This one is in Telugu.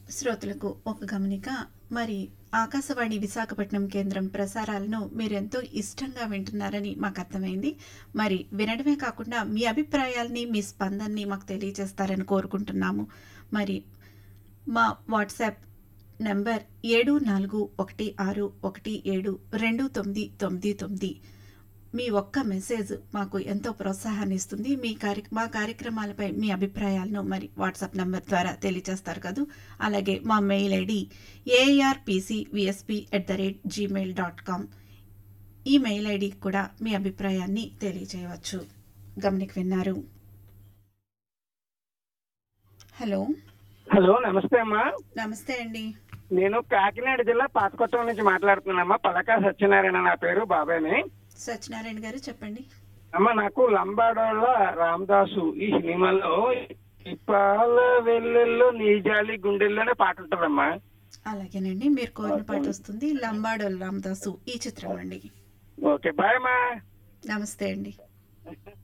శ్రోతలకు ఒక గమనిక మరి ఆకాశవాణి విశాఖపట్నం కేంద్రం ప్రసారాలను మీరెంతో ఇష్టంగా వింటున్నారని మాకు అర్థమైంది మరి వినడమే కాకుండా మీ అభిప్రాయాల్ని మీ స్పందనని మాకు తెలియజేస్తారని కోరుకుంటున్నాము మరి మా వాట్సాప్ నంబర్ ఏడు నాలుగు ఒకటి ఆరు ఒకటి ఏడు రెండు తొమ్మిది తొమ్మిది తొమ్మిది మీ ఒక్క మెసేజ్ మాకు ఎంతో ప్రోత్సాహాన్ని ఇస్తుంది మీ కార్య మా కార్యక్రమాలపై మీ అభిప్రాయాలను మరి వాట్సాప్ నంబర్ ద్వారా తెలియజేస్తారు కదూ అలాగే మా mail ID ARPC VSP at the rate Gmail dot com ఈ మెయిల్ ఐడి కూడా మీ అభిప్రాయాన్ని తెలియజేయవచ్చు గమనిక విన్నారు హలో హలో నమస్తే అమ్మా నమస్తే అండి నేను కాకినాడ జిల్లా పాతకొట్టం నుంచి మాట్లాడుతున్నానమ్మా పలకా సత్యనారాయణ నా పేరు బాబాయ్ని సత్యనారాయణ గారు చెప్పండి అమ్మ నాకు లంబాడోళ్ళ రామదాసు ఈ సినిమాలో ఇప్పాల వెల్లెల్లో నీ జాలి గుండెల్లోనే పాట ఉంటుందమ్మా అలాగేనండి మీరు కోరిన పాట వస్తుంది లంబాడోల్ రామదాసు ఈ చిత్రం అండి ఓకే బాయ్ అమ్మా నమస్తే అండి